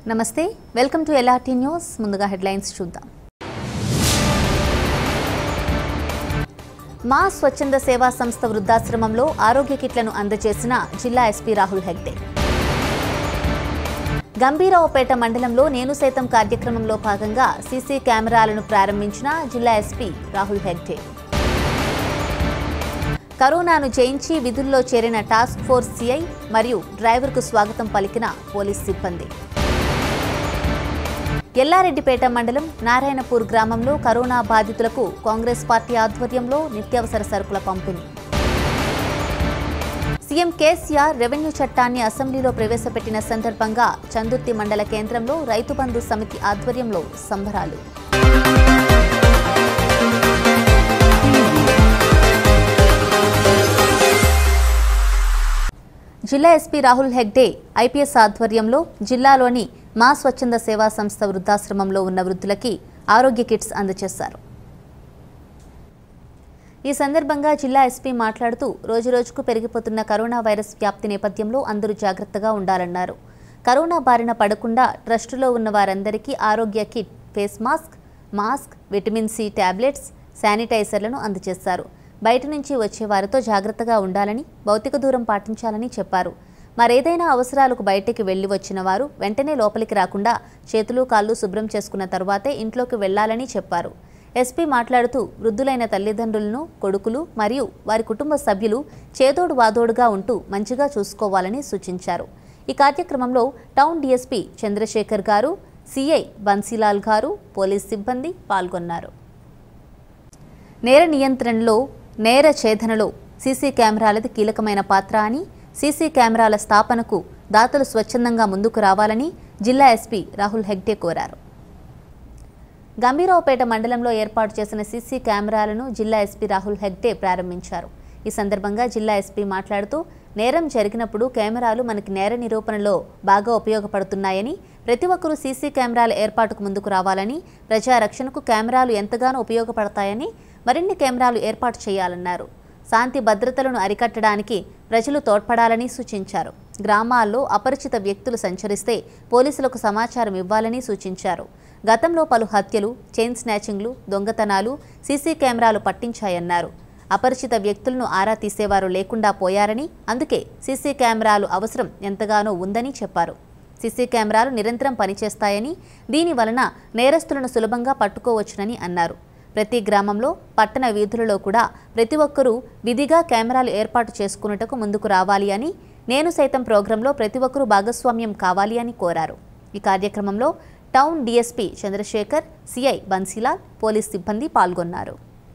నమస్తే welcome to LRT news ముందుగా headlines చూద్దాం మా స్వచ్ఛంద సేవా సంస్థ వృద్ధాశ్రమంలో ఆరోగ్య కిట్లను అందజేసిన జిల్లా ఎస్పీ రాహుల్ హెగ్డే గంభీరావుపేట మండలంలో నేను సైతం కార్యక్రమంలో భాగంగా సీసీ కెమెరాలను ప్రారంభించిన జిల్లా ఎస్పీ రాహుల్ హెగ్డే కరోనాను జయించి విధుల్లో చేరిన టాస్క్ ఫోర్స్ సిఐ మరియు డ్రైవర్కు స్వాగతం పలికిన పోలీస్ సిబ్బంది ఎల్లారెడ్డిపేట మండలం నారాయణపూర్ గ్రామంలో కరోనా బాధితులకు కాంగ్రెస్ పార్టీ ఆధ్వర్యంలో నిత్యావసర సరుకుల పంపిణీ సీఎం కేసీఆర్ రెవెన్యూ చట్టాన్ని అసెంబ్లీలో ప్రవేశపెట్టిన సందర్భంగా చందుర్తి మండల కేంద్రంలో రైతు బంధు సమితి ఆధ్వర్యంలో సంబరాలు జిల్లా ఎస్పీ రాహుల్ హెగ్డే ఐపీఎస్ ఆధ్వర్యంలో జిల్లాలోని మా స్వచ్ఛంద సేవా సంస్థ వృద్ధాశ్రమంలో ఉన్న వృద్ధులకి ఆరోగ్య కిట్స్ అందజేశారు ఈ సందర్భంగా జిల్లా ఎస్పీ మాట్లాడుతూ రోజురోజుకు పెరిగిపోతున్న కరోనా వైరస్ వ్యాప్తి నేపథ్యంలో అందరూ జాగ్రత్తగా ఉండాలన్నారు కరోనా బారిన పడకుండా ట్రస్టులో ఉన్న వారందరికీ ఆరోగ్య kit face mask mask vitamin C tablets శానిటైజర్లను అందజేశారు బయట నుంచి వచ్చే వారితో జాగ్రత్తగా ఉండాలని భౌతిక దూరం పాటించాలని చెప్పారు మరేదైనా అవసరాలకు బయటికి వెళ్లి వచ్చిన వారు వెంటనే లోపలికి రాకుండా చేతులు కాళ్ళు శుభ్రం చేసుకున్న తరువాతే ఇంట్లోకి వెళ్లాలని చెప్పారు ఎస్పీ మాట్లాడుతూ వృద్ధులైన తల్లిదండ్రులను కొడుకులు మరియు వారి కుటుంబ సభ్యులు చేదోడు వాదోడుగా ఉంటూ మంచిగా చూసుకోవాలని సూచించారు ఈ కార్యక్రమంలో టౌన్ డీఎస్పీ చంద్రశేఖర్ గారు సిఐ బన్సీలాల్ గారు పోలీస్ సిబ్బంది పాల్గొన్నారు నేర నియంత్రణలో నేర ఛేదనలో సీసీ కెమెరాలది కీలకమైన పాత్ర అని సీసీ కెమెరాల స్థాపనకు దాతలు స్వచ్ఛందంగా ముందుకు రావాలని జిల్లా ఎస్పీ రాహుల్ హెగ్డే కోరారు గంభీరావుపేట మండలంలో ఏర్పాటు చేసిన సీసీ కెమెరాలను జిల్లా ఎస్పీ రాహుల్ హెగ్డే ప్రారంభించారు ఈ సందర్భంగా జిల్లా ఎస్పీ మాట్లాడుతూ నేరం జరిగినప్పుడు కెమెరాలు మనకి నేర నిరూపణలో బాగా ఉపయోగపడుతున్నాయని ప్రతి ఒక్కరూ సీసీ కెమెరాల ఏర్పాటుకు ముందుకు రావాలని ప్రజారక్షణకు కెమెరాలు ఎంతగానో ఉపయోగపడతాయని మరిన్ని కెమెరాలు ఏర్పాటు చేయాలన్నారు శాంతి భద్రతలను అరికట్టడానికి ప్రజలు తోడ్పడాలని సూచించారు గ్రామాల్లో అపరిచిత వ్యక్తులు సంచరిస్తే పోలీసులకు సమాచారం ఇవ్వాలని సూచించారు గతంలో పలు హత్యలు చైన్ స్నాచింగ్లు దొంగతనాలు సీసీ కెమెరాలు పట్టించాయన్నారు అపరిచిత వ్యక్తులను ఆరా తీసేవారు లేకుండా పోయారని అందుకే సీసీ కెమెరాలు అవసరం ఎంతగానో ఉందని చెప్పారు సీసీ కెమెరాలు నిరంతరం పనిచేస్తాయని దీని వలన నేరస్తులను సులభంగా పట్టుకోవచ్చునని అన్నారు ప్రతి గ్రామంలో పట్టణ వీధులలో కూడా ప్రతి ఒక్కరూ విధిగా కెమెరాలు ఏర్పాటు చేసుకున్నటకు ముందుకు రావాలి అని నేను సైతం ప్రోగ్రాంలో ప్రతి ఒక్కరూ భాగస్వామ్యం కావాలి అని కోరారు ఈ కార్యక్రమంలో town DSP Chandrashekar CI Bansilal police సిబ్బంది పాల్గొన్నారు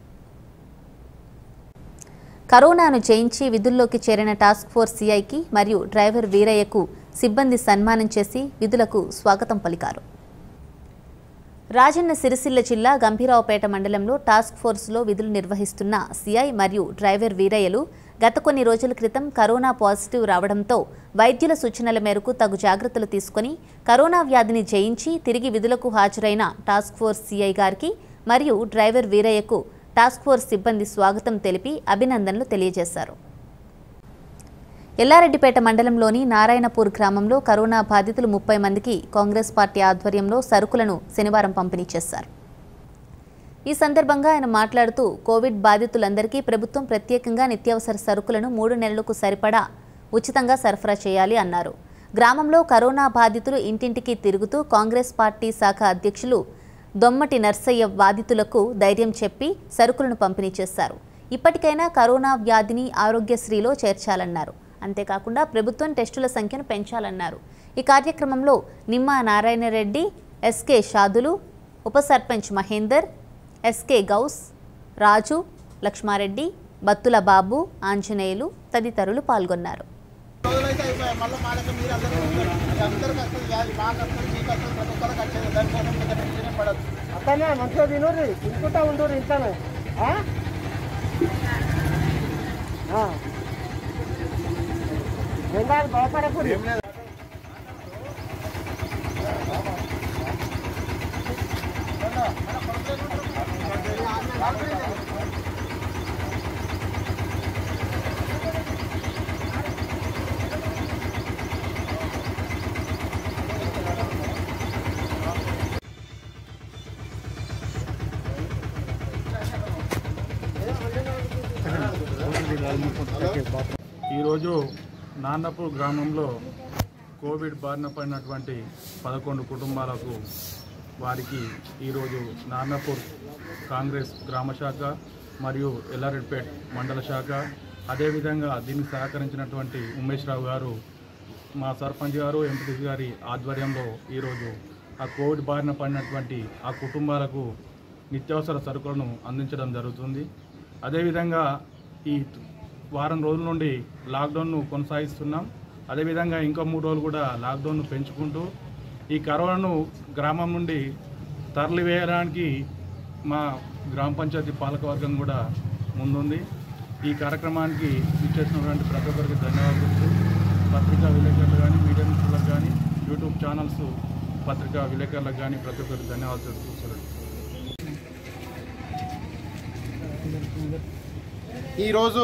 కరోనాను జయించి విధుల్లోకి చేరిన టాస్క్ ఫోర్స్ సిఐకి మరియు డ్రైవర్ వీరయ్యకు సిబ్బంది సన్మానం చేసి విధులకు స్వాగతం పలికారు రాజన్న సిరిసిల్ల జిల్లా గంభీరావుపేట మండలంలో టాస్క్ ఫోర్స్లో విధులు నిర్వహిస్తున్న సిఐ మరియు డ్రైవర్ వీరయ్యలు గత కొన్ని రోజుల క్రితం కరోనా పాజిటివ్ రావడంతో వైద్యుల సూచనల మేరకు తగు జాగ్రత్తలు తీసుకుని కరోనా వ్యాధిని జయించి తిరిగి విధులకు హాజరైన టాస్క్ ఫోర్స్ సిఐ గారికి మరియు డ్రైవర్ వీరయ్యకు టాస్క్ ఫోర్స్ సిబ్బంది స్వాగతం తెలిపి అభినందనలు తెలియజేశారు ఎల్లారెడ్డిపేట మండలంలోని నారాయణపూర్ గ్రామంలో కరోనా బాధితులు ముప్పై మందికి కాంగ్రెస్ పార్టీ ఆధ్వర్యంలో సరుకులను శనివారం పంపిణీ చేశారు ఈ సందర్భంగా ఆయన మాట్లాడుతూ కోవిడ్ బాధితులందరికీ ప్రభుత్వం ప్రత్యేకంగా నిత్యావసర సరుకులను మూడు నెలలకు సరిపడా ఉచితంగా సరఫరా చేయాలి అన్నారు గ్రామంలో కరోనా బాధితులు ఇంటింటికి తిరుగుతూ కాంగ్రెస్ పార్టీ శాఖ అధ్యక్షులు దొమ్మటి నర్సయ్య బాధితులకు ధైర్యం చెప్పి సరుకులను పంపిణీ చేశారు ఇప్పటికైనా కరోనా వ్యాధిని ఆరోగ్యశ్రీలో చేర్చాలన్నారు అంతేకాకుండా ప్రభుత్వం టెస్టుల సంఖ్యను పెంచాలన్నారు ఈ కార్యక్రమంలో నిమ్మా నారాయణరెడ్డి ఎస్కే షాదులు ఉప సర్పంచ్ మహేందర్ ఎస్కే గౌస్ రాజు లక్ష్మారెడ్డి బత్తుల బాబు ఆంజనేయులు తదితరులు పాల్గొన్నారు రోజులైతే అయిపోయాయి మళ్ళీ మా దగ్గర మీరు అందరూ ఉంటారు ఇది అందరికి వస్తుంది వ్యాధి మాకు వస్తుంది మీకు వస్తుంది ప్రతి ఒక్కరికి వచ్చేది దానికోసం పెద్ద టెన్షన్ పడదు అట్టనే మంచిగా తినరు తినుకుంటా ఉండరు ఇంట్లోనే ఆ? ఆ. ఏం కాదు భయపడకూడదు ఆ ఈరోజు నాన్నపూర్ గ్రామంలో కోవిడ్ బారిన పడినటువంటి పదకొండు కుటుంబాలకు వారికి ఈరోజు నాన్నపూర్ కాంగ్రెస్ గ్రామ శాఖ మరియు ఎల్లారెడ్డిపేట్ మండల శాఖ అదేవిధంగా దీనికి సహకరించినటువంటి ఉమేష్ రావు గారు మా సర్పంచ్ గారు ఎంపీటీసీ గారి ఆధ్వర్యంలో ఈరోజు ఆ కోవిడ్ బారిన పడినటువంటి ఆ కుటుంబాలకు నిత్యావసర సరుకులను అందించడం జరుగుతుంది అదేవిధంగా ఈ వారం రోజుల నుండి లాక్డౌన్ను కొనసాగిస్తున్నాం అదేవిధంగా ఇంకో మూడు రోజులు కూడా లాక్డౌన్ను పెంచుకుంటూ ఈ కరోనాను గ్రామం నుండి తరలివేయడానికి మా గ్రామ పంచాయతీ పాలకవర్గం కూడా ముందుంది ఈ కార్యక్రమానికి ఇచ్చేసినటువంటి ప్రతి ఒక్కరికి ధన్యవాదాలు పత్రికా విలేకరులు కానీ మీడియా మిత్రులకు కానీ యూట్యూబ్ ఛానల్స్ పత్రికా విలేకరులకు కానీ ప్రతి ఒక్కరికి ధన్యవాదాలు తెలుపుతున్నాను ఈరోజు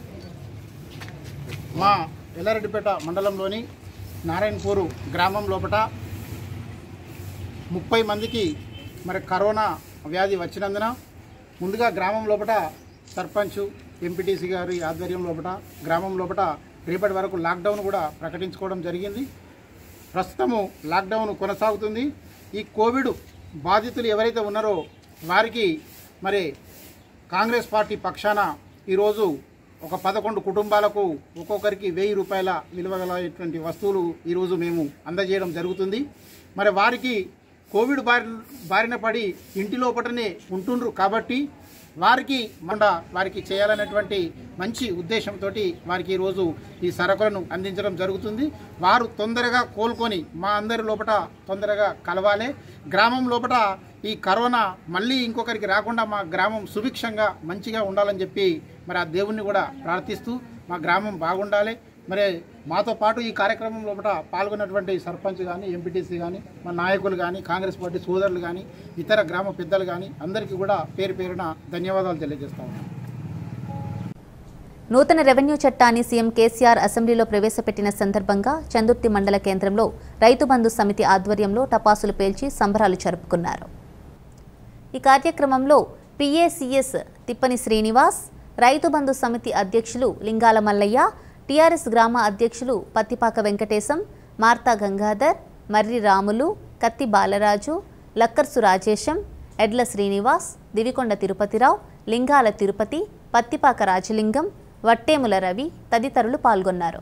మా ఎల్లారెడ్డిపేట మండలంలోని నారాయణపూరు గ్రామం లోపల ముప్పై మందికి మరి కరోనా వ్యాధి వచ్చినందున ముందుగా గ్రామం లోపల సర్పంచ్ ఎంపీటీసీ గారి ఆధ్వర్యం లోపల గ్రామం లోపల రేపటి వరకు లాక్డౌన్ కూడా ప్రకటించుకోవడం జరిగింది ప్రస్తుతము లాక్డౌన్ కొనసాగుతుంది ఈ కోవిడ్ బాధితులు ఎవరైతే ఉన్నారో వారికి మరి కాంగ్రెస్ పార్టీ పక్షాన ఈరోజు ఒక పదకొండు కుటుంబాలకు ఒక్కొక్కరికి వెయ్యి రూపాయల విలువ గలటువంటి వస్తువులు ఈరోజు మేము అందజేయడం జరుగుతుంది మరి వారికి కోవిడ్ బారి బారిన పడి ఇంటి లోపటనే ఉంటుండ్రు కాబట్టి వారికి మండ వారికి చేయాలనేటువంటి మంచి ఉద్దేశంతో వారికి ఈరోజు ఈ సరకులను అందించడం జరుగుతుంది వారు తొందరగా కోలుకొని మా అందరి లోపల తొందరగా కలవాలి గ్రామం లోపల ఈ కరోనా మళ్ళీ ఇంకొకరికి రాకుండా మా గ్రామం సుభిక్షంగా మంచిగా ఉండాలని చెప్పి మరి ఆ దేవుణ్ణి కూడా ప్రార్థిస్తూ మా గ్రామం బాగుండాలి మరి మాతో పాటు ఈ కార్యక్రమం లోపల పాల్గొన్నటువంటి సర్పంచ్ కానీ ఎంపీటీసీ కానీ మా నాయకులు కానీ కాంగ్రెస్ పార్టీ సోదరులు కానీ ఇతర గ్రామ పెద్దలు కానీ అందరికీ కూడా పేరు పేరున ధన్యవాదాలు తెలియజేస్తా ఉన్నాను నూతన రెవెన్యూ చట్టాన్ని సీఎం కేసీఆర్ అసెంబ్లీలో ప్రవేశపెట్టిన సందర్భంగా చందుర్తి మండల కేంద్రంలో రైతు బంధు సమితి ఆధ్వర్యంలో టపాసులు పేల్చి సంబరాలు జరుపుకున్నారు ఈ కార్యక్రమంలో పిఏసిఎస్ తిప్పని శ్రీనివాస్ రైతు బంధు సమితి అధ్యక్షులు లింగాల మల్లయ్య టీఆర్ఎస్ గ్రామ అధ్యక్షులు పత్తిపాక వెంకటేశం మార్తా గంగాధర్ మర్రి రాములు కత్తి బాలరాజు లక్కర్సు రాజేశం ఎడ్ల శ్రీనివాస్ దివికొండ తిరుపతిరావు లింగాల తిరుపతి పత్తిపాక రాజలింగం వట్టేముల రవి తదితరులు పాల్గొన్నారు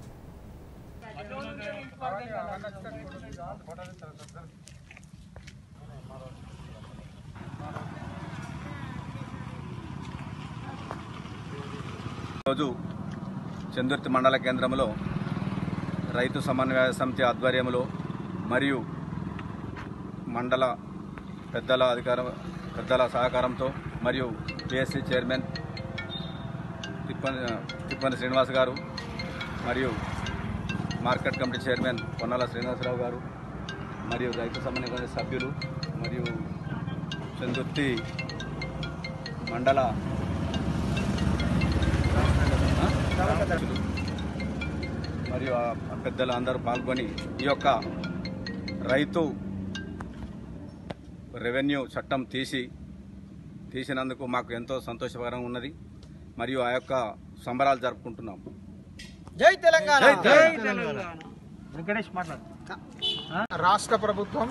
రోజు చందుర్తి మండల కేంద్రంలో రైతు సమన్వయ సమితి ఆధ్వర్యంలో మరియు మండల పెద్దల అధికార పెద్దల సహకారంతో మరియు పిఎస్సి చైర్మన్ తిప్పని తిప్పని శ్రీనివాస్ గారు మరియు market committee chairman Ponnala Srinivasarao garu మరియు రైతు సమన్వయ సమితి సభ్యులు మరియు చందుర్తి మండల మరియు ఆ పెద్దలు అందరూ పాల్గొని ఈ యొక్క రైతు రెవెన్యూ చట్టం తీసి తీసినందుకు మాకు ఎంతో సంతోషకరంగా ఉన్నది మరియు ఆ యొక్క సంబరాలు జరుపుకుంటున్నాం జై తెలంగాణ రాష్ట్ర ప్రభుత్వం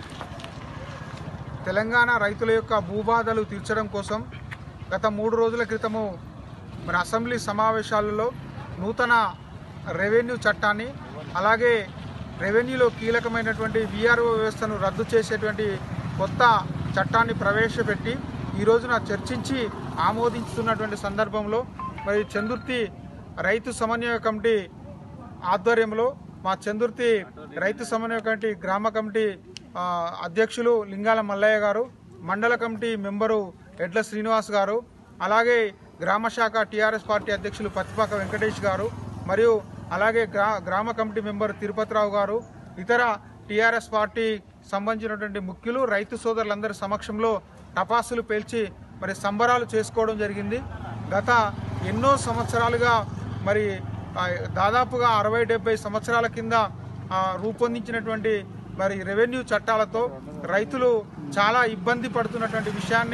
తెలంగాణ రైతుల యొక్క భూబాధలు తీర్చడం కోసం గత మూడు రోజుల క్రితము మరి అసెంబ్లీ సమావేశాలలో నూతన రెవెన్యూ చట్టాన్ని అలాగే రెవెన్యూలో కీలకమైనటువంటి విఆర్ఓ వ్యవస్థను రద్దు చేసేటువంటి కొత్త చట్టాన్ని ప్రవేశపెట్టి ఈ రోజున చర్చించి ఆమోదించుతున్నటువంటి సందర్భంలో మరి చందుర్తి రైతు సమన్వయ కమిటీ ఆధ్వర్యంలో మా చందుర్తి రైతు సమన్వయ కమిటీ గ్రామ కమిటీ ఆ, అధ్యక్షులు లింగాల మల్లయ్య గారు మండల కమిటీ మెంబరు ఎడ్ల శ్రీనివాస్ గారు అలాగే గ్రామ శాఖ టీఆర్ఎస్ పార్టీ అధ్యక్షులు పత్తిపాక వెంకటేష్ గారు మరియు అలాగే గ్రా గ్రామ కమిటీ మెంబర్ తిరుపతిరావు గారు ఇతర టీఆర్ఎస్ పార్టీ సంబంధించినటువంటి ముఖ్యులు రైతు సోదరులందరి సమక్షంలో టపాసులు పేల్చి మరి సంబరాలు చేసుకోవడం జరిగింది గత ఎన్నో సంవత్సరాలుగా మరి ఆ, దాదాపుగా అరవై డెబ్బై సంవత్సరాల కింద ఆ, రూపొందించినటువంటి మరి రెవెన్యూ చట్టాలతో రైతులు చాలా ఇబ్బంది పడుతున్నటువంటి విషయాన్ని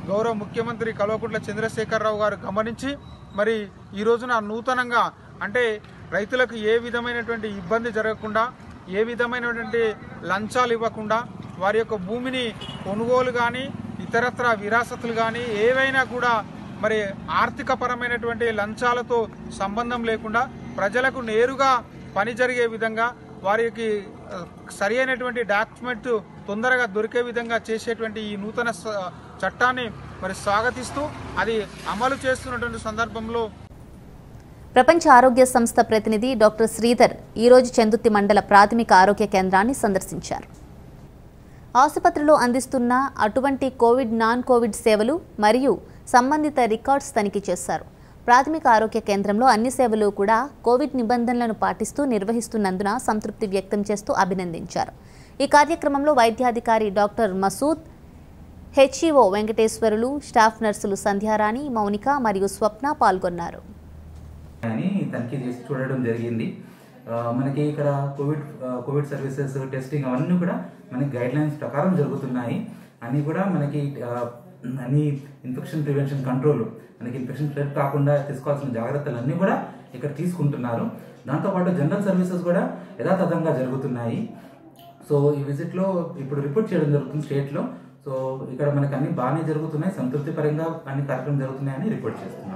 గౌరవ ముఖ్యమంత్రి కల్వకుంట్ల చంద్రశేఖరరావు గారు గమనించి మరి ఈ రోజున నూతనంగా అంటే రైతులకు ఏ విధమైనటువంటి ఇబ్బంది జరగకుండా ఏ విధమైనటువంటి లంచాలు ఇవ్వకుండా వారి యొక్క భూమిని కొనుగోలు కానీ ఇతరత్ర విరాసతులు కానీ ఏవైనా కూడా మరి ఆర్థిక పరమైనటువంటి లంచాలతో సంబంధం లేకుండా ప్రజలకు నేరుగా పని జరిగే విధంగా వారికి ఆ, సరి అయినటువంటి డాక్యుమెంట్ తొందరగా దొరికే విధంగా చేసేటువంటి ఈ నూతన స- చట్టాన్ని మరి స్వాగతిస్తూ అది అమలు చేస్తున్నటువంటి సందర్భంలో ప్రపంచ ఆరోగ్య సంస్థ ప్రతినిధి డాక్టర్ శ్రీధర్ ఈరోజు చందుర్తి మండల ప్రాథమిక ఆరోగ్య కేంద్రాన్ని సందర్శించారు ఆసుపత్రిలో అందిస్తున్న అటువంటి కోవిడ్ నాన్ కోవిడ్ సేవలు మరియు సంబంధిత రికార్డ్స్ తనిఖీ చేశారు ప్రాథమిక ఆరోగ్య కేంద్రంలో అన్ని సేవలు కూడా కోవిడ్ నిబంధనలను పాటిస్తూ నిర్వహిస్తున్నందున సంతృప్తి వ్యక్తం చేస్తూ అభినందించారు ఈ కార్యక్రమంలో వైద్యాధికారి doctor Masood HEO Venkateswarulu staff నర్సులు సంధ్యారాణి మౌనిక మరియు స్వప్న పాల్గొన్నారు అని తనిఖీ చేసి చూడడం జరిగింది ఆ, మనకి ఇక్కడ కోవిడ్ ఆ, కోవిడ్ సర్వీసెస్ టెస్టింగ్ అవన్నీ కూడా మనకి గైడ్ లైన్స్ ప్రకారం జరుగుతున్నాయి అన్నీ కూడా మనకి ఆ, అన్ని ఇన్ఫెక్షన్ ప్రివెన్షన్ కంట్రోల్ మనకి ఇన్ఫెక్షన్ స్ప్రెడ్ కాకుండా తీసుకోవాల్సిన జాగ్రత్తలు అన్నీ కూడా ఇక్కడ తీసుకుంటున్నారు దాంతోపాటు జనరల్ సర్వీసెస్ కూడా యథాతథంగా జరుగుతున్నాయి సో ఈ విజిట్లో ఇప్పుడు రిపోర్ట్ చేయడం జరుగుతుంది స్టేట్లో సో ఇక్కడ మనకి అన్ని బాగానే జరుగుతున్నాయి సంతృప్తిపరంగా అన్ని కార్యక్రమం జరుగుతున్నాయని రిపోర్ట్ చేస్తున్నాం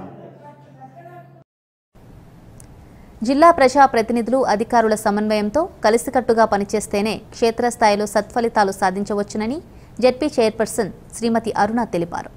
జిల్లా ప్రజా ప్రతినిధులు అధికారుల సమన్వయంతో కలిసికట్టుగా పనిచేస్తేనే క్షేత్రస్థాయిలో సత్ఫలితాలు సాధించవచ్చునని జెడ్పీ చైర్పర్సన్ శ్రీమతి అరుణ తెలిపారు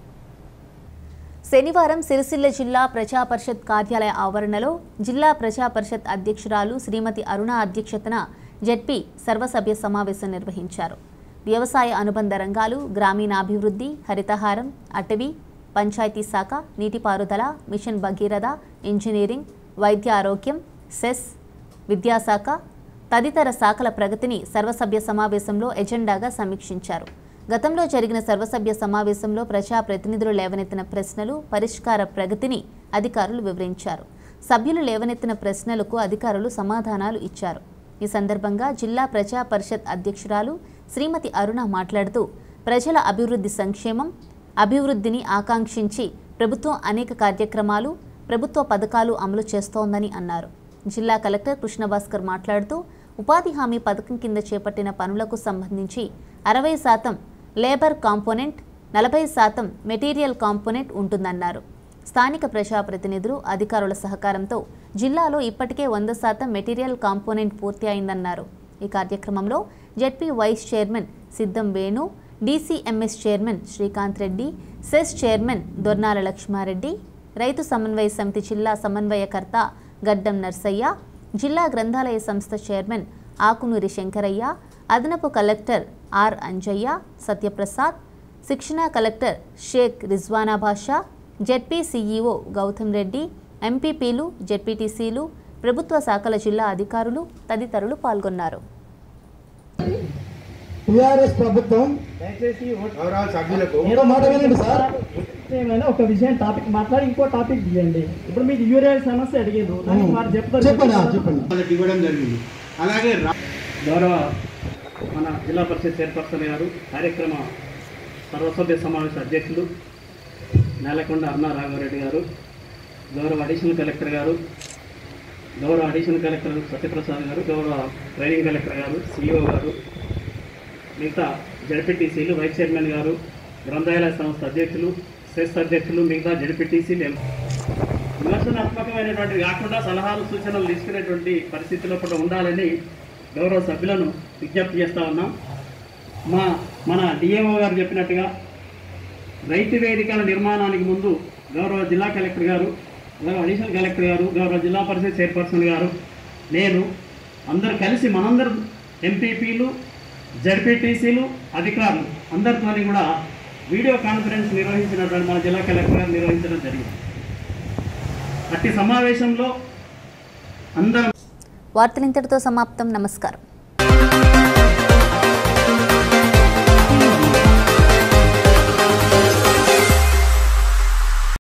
శనివారం సిరిసిల్ల జిల్లా ప్రజా పరిషత్ కార్యాలయ ఆవరణలో జిల్లా ప్రజా పరిషత్ అధ్యక్షురాలు శ్రీమతి అరుణ అధ్యక్షతన జెడ్పీ సర్వసభ్య సమావేశం నిర్వహించారు వ్యవసాయ అనుబంధ రంగాలు గ్రామీణాభివృద్ధి హరితహారం అటవీ పంచాయతీ శాఖ నీటిపారుదల మిషన్ భగీరథ ఇంజనీరింగ్ వైద్య ఆరోగ్యం సెస్ విద్యాశాఖ తదితర శాఖల ప్రగతిని సర్వసభ్య సమావేశంలో ఎజెండాగా సమీక్షించారు గతంలో జరిగిన సర్వసభ్య సమావేశంలో ప్రజా ప్రతినిధులు లేవనెత్తిన ప్రశ్నలు పరిష్కార ప్రగతిని అధికారులు వివరించారు సభ్యులు లేవనెత్తిన ప్రశ్నలకు అధికారులు సమాధానాలు ఇచ్చారు ఈ సందర్భంగా జిల్లా ప్రజా పరిషత్ అధ్యక్షురాలు శ్రీమతి అరుణ మాట్లాడుతూ ప్రజల అభివృద్ధి సంక్షేమం అభివృద్ధిని ఆకాంక్షించి ప్రభుత్వం అనేక కార్యక్రమాలు ప్రభుత్వ పథకాలు అమలు చేస్తోందని అన్నారు జిల్లా కలెక్టర్ కృష్ణభాస్కర్ మాట్లాడుతూ ఉపాధి హామీ పథకం కింద చేపట్టిన పనులకు సంబంధించి అరవై శాతం లేబర్ కాంపోనెంట్ నలభై శాతం మెటీరియల్ కాంపోనెంట్ ఉంటుందన్నారు స్థానిక ప్రజాప్రతినిధులు అధికారుల సహకారంతో జిల్లాలో ఇప్పటికే వంద శాతం మెటీరియల్ కాంపోనెంట్ పూర్తి అయిందన్నారు ఈ కార్యక్రమంలో ZP vice chairman Siddham Venu DCMS chairman Srikanth Reddy CESS chairman Dornala Lakshmareddy రైతు సమన్వయ సమితి జిల్లా సమన్వయకర్త గడ్డం నర్సయ్య జిల్లా గ్రంథాలయ సంస్థ చైర్మన్ ఆకునూరి శంకరయ్య అదనపు కలెక్టర్ ఆర్ అంజయ్య సత్యప్రసాద్ శిక్షణా collector Sheikh Rizwana Basha ZP CEO Gautam Reddy ఎంపీపీలు జెడ్పీటీసీలు ప్రభుత్వ శాఖల జిల్లా అధికారులు తదితరులు పాల్గొన్నారు టిఆర్ఎస్ ప్రభుత్వం దయచేసి ఓట్ గౌరవ సభ్యులకు ఏదో మాట వినండి సార్ ఏమైనా ఒక విషయం టాపిక్ మాట్లాడి ఇంకో టాపిక్ తీయండి ఇప్పుడు మీకు యూరియా సమస్య అడిగారు దానికి వారు చెప్తారు చెప్పండి చెప్పండి వాళ్ళకి ఇవ్వడం జరిగింది అలాగే రా- గౌరవ మన జిల్లా పరిషత్ చైర్పర్సన్ గారు కార్యక్రమ సర్వసభ్య సమావేశ అధ్యక్షులు నేలకొండ అరుణ రాఘవరెడ్డి గారు గౌరవ అడిషనల్ కలెక్టర్ గారు గౌరవ అడిషనల్ కలెక్టర్ సత్యప్రసాద్ గారు గౌరవ ట్రైనింగ్ కలెక్టర్ గారు సిఇఓ గారు మిగతా జడ్పీటీసీలు వైస్ చైర్మన్ గారు గ్రంథాలయ సంస్థ అధ్యక్షులు సెస్ అధ్యక్షులు మిగతా జడ్పీటీసీలు విమర్శనాత్మకమైనటువంటి కాకుండా సలహాలు సూచనలు తీసుకునేటువంటి పరిస్థితిలో కూడా ఉండాలని గౌరవ సభ్యులను విజ్ఞప్తి చేస్తా ఉన్నాం మా మన డిఏఓ గారు చెప్పినట్టుగా రైతు వేదికల నిర్మాణానికి ముందు గౌరవ జిల్లా కలెక్టర్ గారు గౌరవ అడిషనల్ కలెక్టర్ గారు గౌరవ జిల్లా పరిషత్ చైర్పర్సన్ గారు నేను అందరు కలిసి మనందరం ఎంపీపీలు జడ్పీటీసీలు అధికారులు అందరితో కూడా వీడియో కాన్ఫరెన్స్ నిర్వహించినటువంటి మన జిల్లా కలెక్టర్ గారు నిర్వహించడం జరిగింది అట్టి సమావేశంలో అందరం వార్తలు ఇంతటితో సమాప్తం నమస్కారం